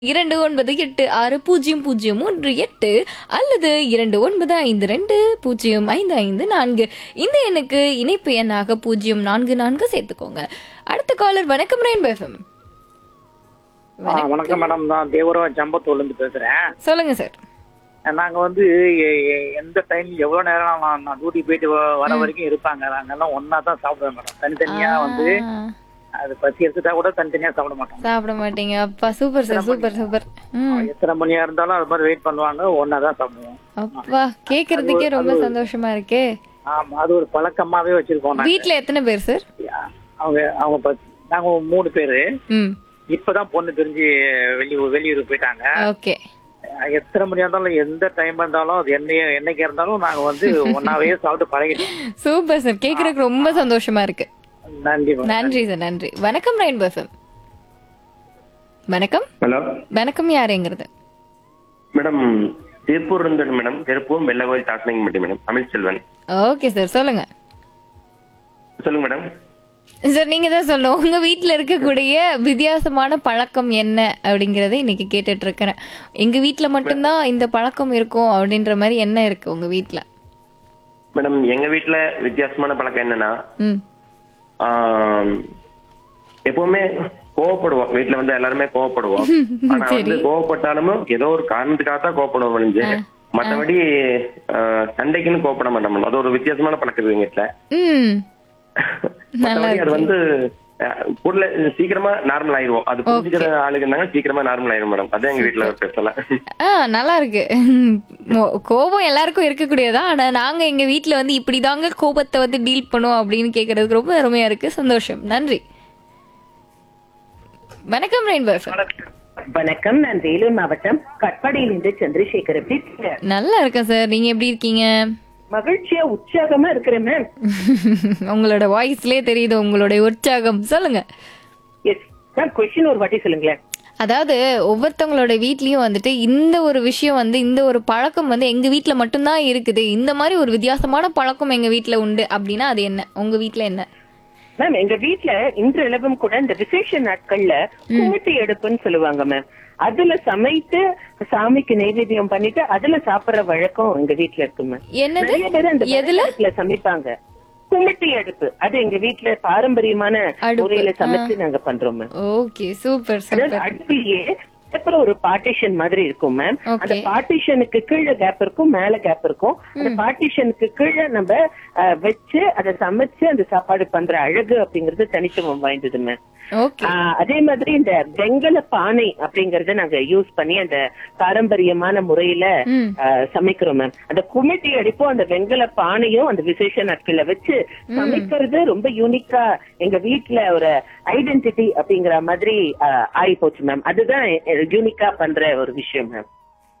இரண்டு ஒன்பது எட்டு ஆறு பூஜ்ஜியம் பூஜ்ஜியம் மூன்று எட்டு அல்லது இரண்டு ஒன்பது ஐந்து ரெண்டு பூஜ்ஜியம் ஐந்து ஐந்து நான்கு இந்த எண்ணுக்கு இணைப்பு எண்ணாக பூஜ்ஜியம் நான்கு நான்கு சேர்த்துக்கோங்க அடுத்த காலர் வணக்கம் ரெயின் பேஃபம் ஆ, வணக்கம் மேடம் நான் தேவராவ் ஜம்பத்தூர்ல இருந்து பேசுறேன் சொல்லுங்க சார் நாங்க வந்து எ- எ- எந்த டைம் எவ்வளவு நேரம் நான் நான் டியூட்டி போயிட்டு வ- வர வரைக்கும் இருப்பாங்க நாங்க எல்லாம் ஒன்னா தான் சாப்பிடுவேன் மேடம் தனித்தனியா வந்து அது பசி எடுத்துட்டா கூட தனித்தனியா சாப்பிட மாட்டோம் சாப்பிட மாட்டீங்க அப்பா சூப்பர் சார் சூப்பர் சூப்பர் ம் எத்தனை மணியா இருந்தாலும் அது மாதிரி வெயிட் பண்ணுவாங்க ஒன்னா தான் சாப்பிடுவோம் அப்பா கேக்குறதுக்கே ரொம்ப சந்தோஷமா இருக்கே ஆமா அது ஒரு பழக்கமாவே வச்சிருக்கோம் நாங்க வீட்ல எத்தனை பேர் சார் அவங்க அவங்க ப- நாங்க மூணு பேரு ம் இப்பதான் பொண்ணு தெரிஞ்சு வெளியூர் வெளியூர் போயிட்டாங்க ஓகே எத்தனை மணியா இருந்தாலும் எந்த டைம் இருந்தாலும் அது என்னைய என்னைக்கு இருந்தாலும் நாங்க வந்து ஒன்னாவே சாப்பிட்டு பழகிட்டோம் சூப்பர் சார் கேக்குறதுக்கு ரொம்ப சந்தோஷமா இருக்கு நன்றி மேடம் நன்றி சார் நன்றி வணக்கம் ரெயின் பேஃபம் வணக்கம் ஹலோ வணக்கம் யாருங்கிறது மேடம் திருப்பூர் இருந்து மேடம் திருப்பூர் வெள்ளகோயில் தாசனிங் மட்டும் madam Tamil Selvan okay sir சொல்லுங்க சொல்லுங்க மேடம் சார் நீங்க தான் சொல்லணும் உங்க வீட்ல இருக்கக்கூடிய வித்தியாசமான பழக்கம் என்ன அப்படிங்கறத இன்னைக்கு கேட்டுட்டு இருக்கிறேன் எங்க வீட்ல மட்டும்தான் இந்த பழக்கம் இருக்கும் அப்படின்ற மாதிரி என்ன இருக்கு உங்க வீட்ல மேடம் எங்க வீட்ல வித்தியாசமான பழக்கம் என்னன்னா ம் ஆம், எப்பவுமே கோவப்படுவோம் வீட்ல வந்து எல்லாருமே கோவப்படுவோம் ஆனா வந்து கோவப்பட்டாலும் ஏதோ ஒரு காரணத்துக்காக தான் கோவப்படுவோம் ஒழிஞ்சு மத்தபடி ஆ, சண்டைக்குன்னு கோவப்பட மாட்டோம் மேடம் அது ஒரு வித்தியாசமான பழக்கம் இருக்கு எங்க வீட்ல ம் மத்தபடி அது வந்து அஹ், பொருளை சீக்கிரமா நார்மல் ஆயிருவோம் அது புரிஞ்சுக்கிற ஆளுங்க இருந்தாங்க சீக்கிரமா நார்மல் ஆயிரும் மேடம் அதான் எங்க வீட்ல பேசல ஆ நல்லா இருக்கு மோ- கோபம் எல்லாருக்கும் இருக்கக்கூடியதா ஆனா நாங்க எங்க வீட்ல வந்து இப்படிதாங்க கோபத்தை வந்து டீல் பண்ணுவோம் அப்படின்னு கேக்குறதுக்கு ரொம்ப அருமையா இருக்கு சந்தோஷம் நன்றி வணக்கம் ரெயின் வணக்கம் நான் வேலூர் மாவட்டம் கட்பாடியிலிருந்து சந்திரசேகர் எப்படி இருக்கீங்க? நல்லா இருக்கேன் சார் நீங்க எப்படி இருக்கீங்க மகிழ்ச்சியா உற்சாகமா இருக்கிறேன் மேம் உங்களோட வாய்ஸ்லயே தெரியுது உங்களுடைய உற்சாகம் சொல்லுங்க எஸ் மேம் கொஸ்டின் ஒரு வாட்டி சொல்லுங்களேன் அதாவது ஒவ்வொருத்தவங்களோட வீட்லயும் வந்துட்டு இந்த ஒரு விஷயம் வந்து இந்த ஒரு பழக்கம் வந்து எங்க வீட்ல மட்டும்தான் இருக்குது இந்த மாதிரி ஒரு வித்தியாசமான பழக்கம் எங்க வீட்ல உண்டு அப்படின்னா அது என்ன உங்க வீட்ல என்ன மேம் எங்க வீட்ல இன்றளவும் கூட இந்த விசேஷ நாட்கள்ல குமிட்டி எடுப்புன்னு சொல்லுவாங்க மேம் அதுல சமைத்து சாமிக்கு நைவேத்தியம் பண்ணிட்டு அதுல சாப்பிடுற வழக்கம் எங்க வீட்ல இருக்கு மேம் என்னது நிறைய பேர் அந்த எதுல விளக்குல சமைப்பாங்க குமிட்டி அடுப்பு அது எங்க வீட்ல பாரம்பரியமான அடுப்பு, முறையில சமைச்சு நாங்க பண்றோம் மேம் ஓகே சூப்பர் அதாவது சூப்பர் அடுப்பிலேயே அப்புறம் ஒரு பார்ட்டிஷன் மாதிரி இருக்கும் மேம் Okay. அந்த பார்ட்டிஷனுக்கு கீழே கேப் இருக்கும் மேல கேப் இருக்கும் அந்த பார்ட்டிஷனுக்கு கீழே நம்ம அஹ், வச்சு அதை சமைச்சு அந்த சாப்பாடு பண்ற அழகு அப்படிங்கறது தனித்துவம் வாய்ந்தது மேம் ஓகே ஆஹ் அதே மாதிரி இந்த வெங்கல பானை அப்படிங்கறத நாங்க யூஸ் பண்ணி அந்த பாரம்பரியமான முறையில ம். ஆஹ் சமைக்கிறோம் மேம் அந்த குமிட்டி அடிப்போம் அந்த வெங்கல பானையும் அந்த விசேஷ நாட்கள்ல வச்சு சமைக்கிறது ரொம்ப யூனிக்கா எங்க வீட்ல ஒரு ஐடென்டிட்டி அப்படிங்கிற மாதிரி ஆஹ் ஆகி போச்சு மேம் அதுதான் யூனிக்கா பண்ற ஒரு விஷயம் மேம்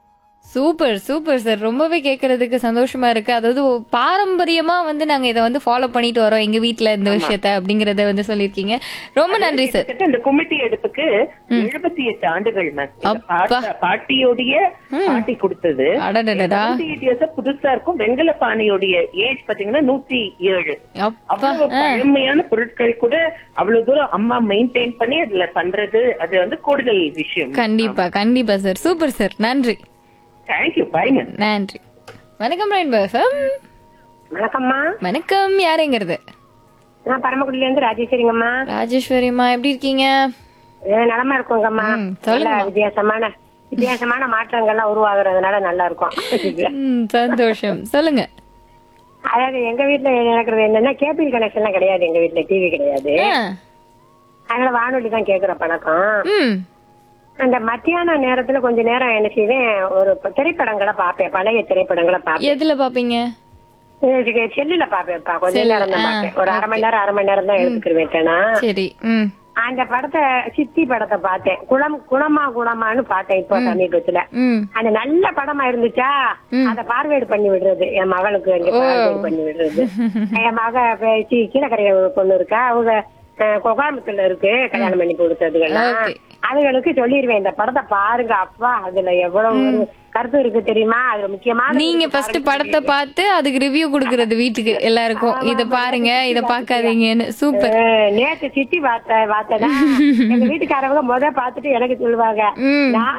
சூப்பர் சூப்பர் சார் ரொம்பவே கேட்கறதுக்கு சந்தோஷமா இருக்கு அதாவது ஒ- பாரம்பரியமா வந்து நாங்க இதை வந்து ஃபாலோ பண்ணிட்டு வரோம் எங்க வீட்ல இந்த விஷயத்த அப்படிங்கறத வந்து சொல்லியிருக்கீங்க ரொம்ப நன்றி சார் கிட்டத்தட்ட இந்த குமிட்டி அடுப்புக்கு எழுபத்தி எட்டு ஆண்டுகள் மேம் எங்க அப்பா. பாட்ட- பாட்டியோடைய பாட்டி கொடுத்தது அடடடடா 78 years ஆ புதுசா இருக்கும் வெங்கல பானையோடைய ஏஜ் பாத்தீங்கன்னா நூத்தி ஏழு அப்பா அவ்வளவு பழமையான பொருட்கள் கூட அவ்வளவு தூரம் அம்மா மெயின்டைன் பண்ணி அதுல பண்றது அது வந்து கூடுதல் விஷயம் கண்டிப்பா கண்டிப்பா சார் சூப்பர் சார் நன்றி தேங்க்யூ பாய்ங்க நன்றி வணக்கம் ரெயின்போ எஃப்எம் வணக்கம்மா வணக்கம் யாருங்கிறது நான் பரமக்குடியில இருந்து ராஜேஸ்வரிங்கம்மா ராஜேஸ்வரிமா எப்படி இருக்கீங்க ஏ, நலமா இருக்கோங்கம்மா ம், சொல்லுங்கம்மா. நல்ல வித்தியாசமான வித்தியாசமான மாற்றங்கள்லாம் உருவாகுறதுனால நல்லா இருக்கும் ம், சந்தோஷம் சொல்லுங்க அதாவது எங்க வீட்டுல நடக்கிறது என்னன்னா கேபிள் கனெக்ஷன்லாம் கிடையாது எங்க வீட்டுல டிவி கிடையாது ஆ, அதனால வானொலி தான் கேக்குற பழக்கம் ம் அந்த மத்தியான நேரத்துல கொஞ்ச நேரம் என்ன செய்வேன் ஒரு ப- திரைப்படங்களை பார்ப்பேன் பழைய திரைப்படங்களை பார்ப்பேன் எதுல பாப்பீங்க இதுக்கு செல்லுல பார்ப்பேன்ப்பா கொஞ்ச செல்லு, நேரம் தான் ஆ, பார்ப்பேன் ஒரு அரை மணி நேரம் அரை மணி நேரம் தான் எடுத்துக்கிருவேன் சரி ம் அந்த படத்தை சித்தி படத்தை பார்த்தேன் குளம் குணமா குணமான்னு பார்த்தேன் இப்போ சமீபத்துல ம் அந்த நல்ல படமா இருந்துச்சா அத பார்வேடு பண்ணி விடுறது என் மகளுக்கு இங்க பார்வேடு பண்ணி விடுறது என் மக பேசி கீழக்கரைய ஒரு பொண்ணு இருக்கா அவங்க அஹ், கோயம்புத்தூர்ல இருக்கு கல்யாணம் பண்ணி கொடுத்ததுகெல்லாம் Okay. அதுகளுக்கு சொல்லிடுவேன் இந்த படத்தை பாருங்க அப்பா அதுல எவ்வளவு ஒரு கருத்து இருக்கு தெரியுமா அதுல முக்கியமான நீங்க ஃபர்ஸ்ட் படத்தை பார்த்து அதுக்கு ரிவ்யூ கொடுக்கறது வீட்டுக்கு எல்லாருக்கும் இத பாருங்க இத பாக்காதீங்கன்னு சூப்பர் அஹ், நேத்து சித்தி பார்த்த பார்த்தனா எங்க வீட்டுக்காரவங்க முத பார்த்துட்டு எனக்கு சொல்லுவாங்க ம். நான்